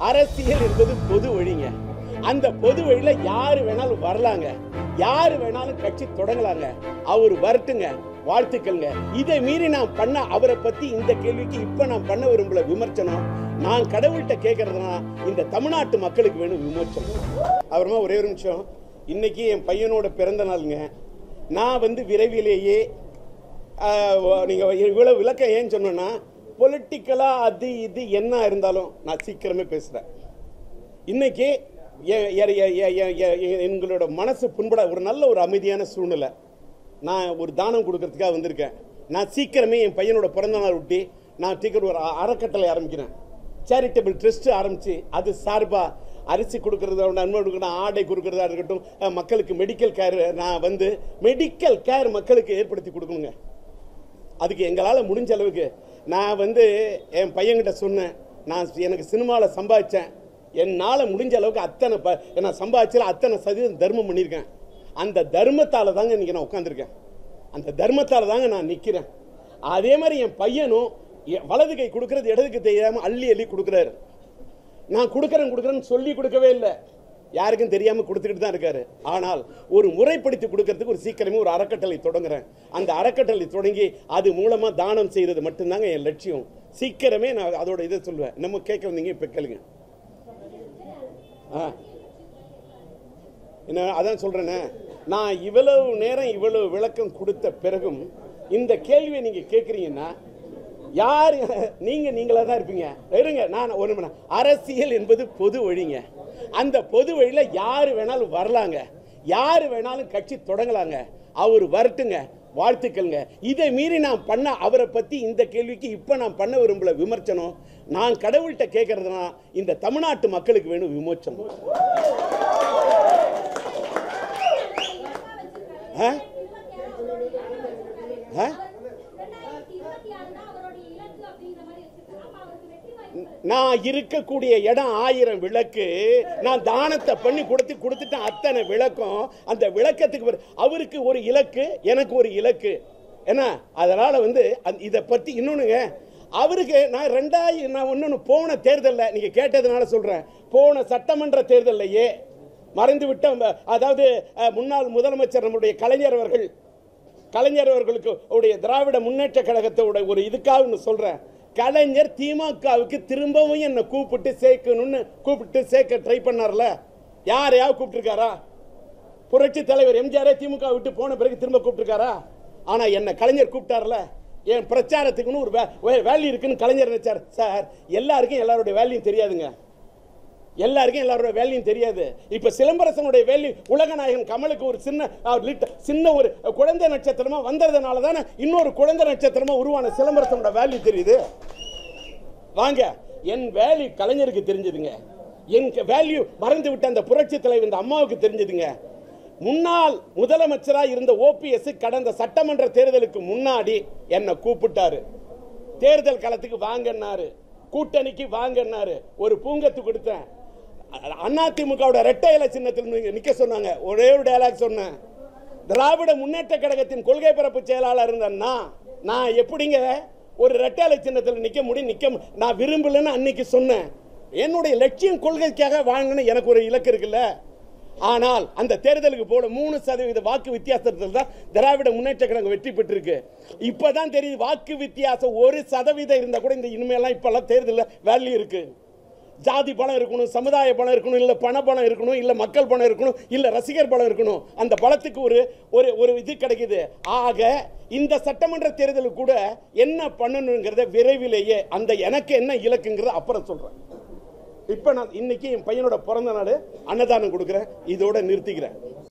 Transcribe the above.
அரசியல் என்பது பொது வழிங்க அந்த பொது வழியில யாரு வேணாலும் வரலாங்க யாரு வேணாலும் கட்சி தொடங்கலாங்க அவர் வரட்டுங்க வாழ்த்துக்கள்ங்க இதை மீறி நான் பண்ண அவரை பத்தி இந்த கேள்விக்கு இப்ப நான் பண்ண விரும்பல விமர்சனம் நான் கடவுள்கிட்ட கேட்கறதுனா இந்த தமிழ்நாட்டு மக்களுக்கு வேணும் விமர்சனம் அப்புறமா ஒரே ஒரு நிமிஷம் இன்னைக்கு என் பையனோட பிறந்த நாளுங்க நான் வந்து விரைவிலேயே ஆஹ், நீங்க இவ்வளவு விளக்கம் ஏன் சொன்னேன்னா பொலிட்டிக்கலா அது இது என்ன இருந்தாலும் நான் சீக்கிரமே பேசுறேன் இன்னைக்கு எ- எ- எ- எ- எ- எ- எ- எங்களோட மனசு புண்பட ஒரு நல்ல ஒரு அமைதியான சூழ்நிலை நான் ஒரு தானம் கொடுக்கறதுக்காக வந்திருக்கேன் நான் சீக்கிரமே என் பையனோட பிறந்த நாள் ஒட்டி நான் சீக்கிரம் ஒரு அ- அறக்கட்டளை ஆரம்பிக்கிறேன் சேரிட்டபிள் ட்ரஸ்ட் ஆரம்பிச்சு அது சார்பா அரிசி கொடுக்கறதா நன்மை கொடுக்கணும் ஆடை கொடுக்கறதா இருக்கட்டும் அஹ், மக்களுக்கு மெடிக்கல் கேர் நான் வந்து மெடிக்கல் கேர் மக்களுக்கு ஏற்படுத்தி கொடுக்கணுங்க அதுக்கு எங்களால் முடிஞ்ச அளவுக்கு நான் வந்து என் பையன்கிட்ட சொன்னேன் நான் எனக்கு சினிமாவில் சம்பாதிச்சேன் என்னால் முடிஞ்ச அளவுக்கு அத்தனை ப நான் சம்பாதிச்சல அத்தனை சதவீதம் தர்மம் பண்ணியிருக்கேன் அந்த தர்மத்தால் தாங்க இன்றைக்கி நான் உட்காந்துருக்கேன் அந்த தர்மத்தால் தாங்க நான் நிற்கிறேன் அதே மாதிரி என் பையனும் எ- வலது கை கொடுக்கறது இடது கை தெரியாமல் அள்ளி அள்ளி கொடுக்குறாரு நான் கொடுக்குறேன் கொடுக்குறேன்னு சொல்லி கொடுக்கவே இல்லை யாருக்கும் தெரியாம கொடுத்துக்கிட்டு தான் இருக்காரு ஆனால் ஒரு முறைப்படுத்தி கொடுக்கறதுக்கு ஒரு சீக்கிரமே ஒரு அறக்கட்டளை தொடங்குறேன் அந்த அறக்கட்டளை தொடங்கி அது மூலமா தானம் செய்யறது மட்டும்தாங்க என் லட்சியம் சீக்கிரமே நான் அதோட இதை சொல்லுவேன் நம்ம கேட்க வந்தீங்க இப்ப கேளுங்க ஆ என்ன அதான் சொல்றேனே நான் இவ்வளவு நேரம் இவ்வளவு விளக்கம் கொடுத்த பிறகும் இந்த கேள்வியை நீங்க கேட்குறீங்கன்னா யார் நீங்க நீங்களா தான் இருப்பீங்க இருங்க நான் ஒரு நிமிடம். அரசியல் என்பது பொது வழிங்க அந்த பொது வழியில யாரு வேணாலும் வரலாங்க யாரு வேணாலும் கட்சி தொடங்கலாங்க அவர் வரட்டுங்க வாழ்த்துக்கள்ங்க இதை மீறி நான் பண்ண அவரை பத்தி இந்த கேள்விக்கு இப்ப நான் பண்ண விரும்பல விமர்சனம் நான் கடவுள்கிட்ட கேட்கறதுனா இந்த தமிழ்நாட்டு மக்களுக்கு வேணும் விமோச்சனம் ஆ? ஆ? நான் இருக்கக்கூடிய இடம் ஆயிரம் விளக்கு நான் தானத்தை பண்ணி கொடுத்து கொடுத்துட்டேன் அத்தனை விளக்கம் அந்த விளக்கத்துக்கு பிறகு அவருக்கு ஒரு இலக்கு எனக்கு ஒரு இலக்கு என்ன அதனால வந்து அந்த- இதை பத்தி இன்னொன்னுங்க அவருக்கு நான் ரெண்டாயிரம் நான் இன்னொன்று போன தேர்தலில் நீங்க கேட்டதுனால சொல்றேன் போன சட்டமன்ற தேர்தல்லையே மறைந்து விட்ட ம- அதாவது அஹ், முன்னாள் முதலமைச்சர் நம்முடைய கலைஞர் அவர்கள் கலைஞர் அவர்களுக்கு உடைய திராவிட முன்னேற்ற கழகத்தோட ஒரு இதுக்காக ஒன்று சொல்றேன் கலைஞர் திமுகவுக்கு திரும்பவும் என்னை கூப்பிட்டு சேர்க்கணும்னு கூப்பிட்டு சேர்க்க ட்ரை பண்ணார்ல யாரையாவது கூப்பிட்டுருக்காரா புரட்சி தலைவர் எம்ஜிஆரே திமுக விட்டு போன பிறகு திரும்ப கூப்பிட்டுருக்காரா ஆனா என்ன கலைஞர் கூப்பிட்டார்ல என் பிரச்சாரத்துக்குன்னு ஒரு வேல்யூ இருக்குன்னு கலைஞர் நினைச்சார் சார் எல்லாருக்கும் எல்லாருடைய வேல்யூ தெரியாதுங்க எல்லாருக்கும் எல்லாரோட வேல்யூம் தெரியாது இப்ப சிலம்பரசனுடைய வேல்யூ உலகநாயகன் கமலுக்கு ஒரு சின்ன அஹ், lit- சின்ன ஒரு குழந்தை நட்சத்திரமா வந்ததுனால தானே இன்னொரு குழந்தை நட்சத்திரமா உருவான சிலம்பரசனோட வேல்யூ தெரியுது வாங்க என் வேல்யூ கலைஞருக்கு தெரிஞ்சதுங்க என் வேல்யூ மறந்து விட்ட அந்த புரட்சி தலைவர் இந்த அம்மாவுக்கு தெரிஞ்சதுங்க முன்னாள் முதலமைச்சராக இருந்த ஓபிஎஸ் கடந்த சட்டமன்ற தேர்தலுக்கு முன்னாடி என்னை கூப்பிட்டாரு தேர்தல் களத்துக்கு வாங்கன்னாரு கூட்டணிக்கு வாங்கன்னாரு ஒரு பூங்கத்து கொடுத்தேன் அதிமுகவோட ரெட்டை இலை சின்னத்தில் நீங்க நிக்க சொன்னாங்க ஒரே ஒரு டயலாக் சொன்னேன் திராவிட முன்னேற்ற கழகத்தின் கொள்கை பரப்பு செயலாளர் இருந்தேன்னா நான் எப்படிங்க ஒரு ரெட்டை சின்னத்தில் நிக்க முடியும் நிக்க மு- நான் விரும்பலன்னு அன்னைக்கு சொன்னேன் என்னுடைய லட்சியம் கொள்கைக்காக வாங்கணும் எனக்கு ஒரு இலக்கு இருக்குல்ல ஆனால் அந்த தேர்தலுக்கு போல மூணு சதவீத வாக்கு வித்தியாசத்தில் தான் திராவிட முன்னேற்ற கழகம் வெற்றி பெற்றிருக்கு இப்பதான் தெரியுது வாக்கு வித்தியாசம் ஒரு சதவீதம் இருந்தா கூட இந்த இனிமேலாம் இப்பெல்லாம் தேர்தலில் வேல்யூ இருக்கு ஜாதி பணம் இருக்கணும் சமுதாய பணம் இருக்கணும் இல்ல பண பணம் இருக்கணும் இல்ல மக்கள் பணம் இருக்கணும் இல்ல ரசிகர் பணம் இருக்கணும் அந்த பலத்துக்கு ஒரு ஒரு ஒரு இது கிடைக்குது ஆக இந்த சட்டமன்ற தேர்தலுக்கு கூட என்ன பண்ணணுங்கிறத விரைவிலேயே அந்த எனக்கு என்ன இலக்குங்கிறத அப்புறம் சொல்றேன் இப்ப நான் இன்னைக்கு என் பையனோட பிறந்த நாள் அன்னதானம் கொடுக்குறேன் இதோட நிறுத்திக்கிறேன்